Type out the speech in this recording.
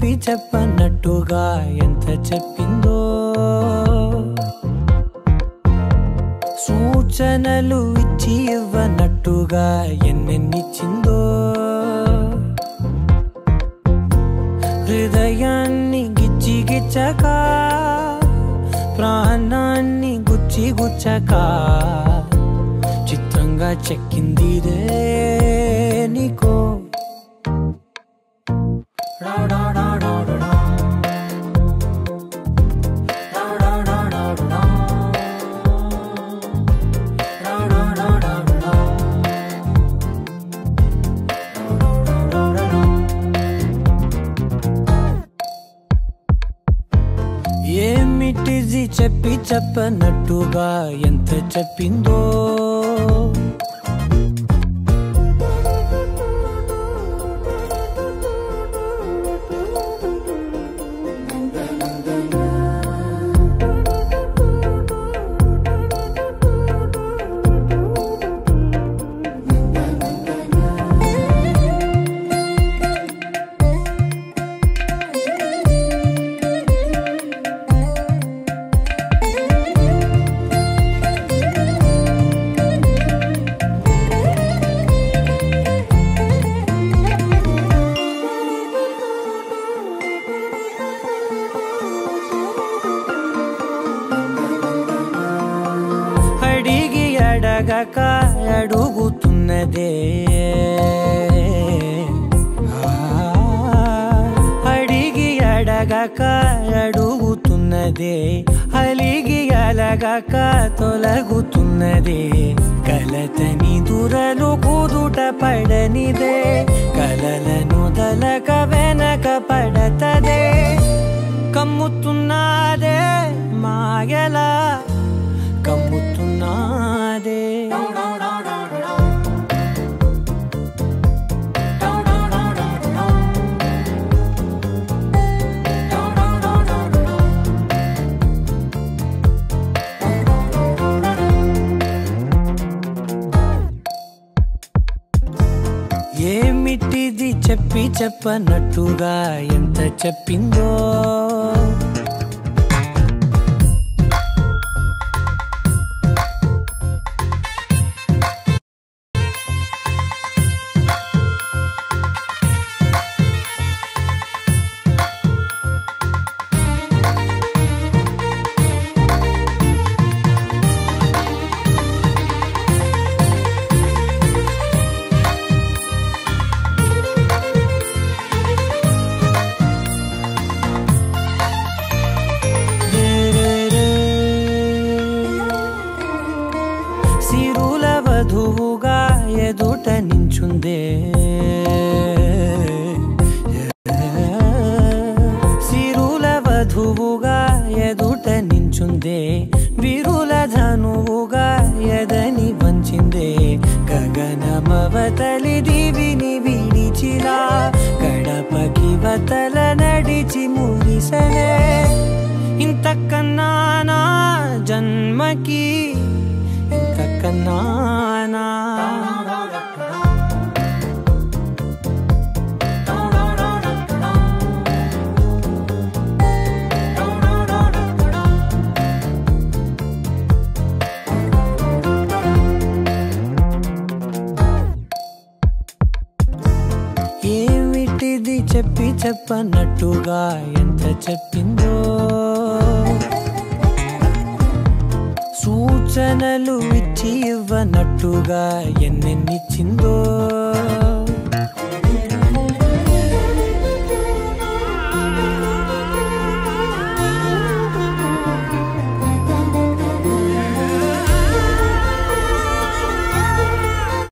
చెప్పి చెప్పన్నట్టుగా ఎంత చెప్పిందో సూచనలు ఇచ్చి ఇవ్వనట్టుగా ఎన్నెన్నిచ్చిందో హృదయాన్ని గిచ్చి గిచ్చక ప్రాణాన్ని గుచ్చి గుచ్చక చిత్రంగా చెక్కిందిదే నీకో డా డా డా డా డా డా. డా డా డా డా డా డా. డా డా డా డా డా డా. డా డా డా డా డా. ఏమిటిది చెప్పి చెప్పనట్టుగా ఎంత చెప్పిందో అడిగి అడగక అడుగుతున్నదే ఆ, అడిగి అడగక అడుగుతున్నదే అలిగి అలగక తొలగుతున్నదే కలతని దురలు కుదుట పడనిదే కలలను దలక వెనక పడతదే కమ్ముతున్నదే మాయలా కమ్ముతున్నాదే ఏమిటిది చెప్పి చెప్పనట్టుగా ఎంత చెప్పిందో సిరుల వధువుగా ఎదుట నించుందే సిరుల వధువుగా ఎదుట నించుందే విరుల ధనువుగా ఎదని వంచిందే గగనమవతలి దివిని విడిచిలా గడపకి వతల నడిచి మురిసనే ఇంతకన్నా నా జన్మకి ఇంతకన్నానా ఏమిటిది చెప్పి చెప్పనట్టుగా ఎంత చెప్పిందో సూచనలు ఇచ్చి ఇవ్వనట్టుగా ఎన్నెన్నిచ్చిందో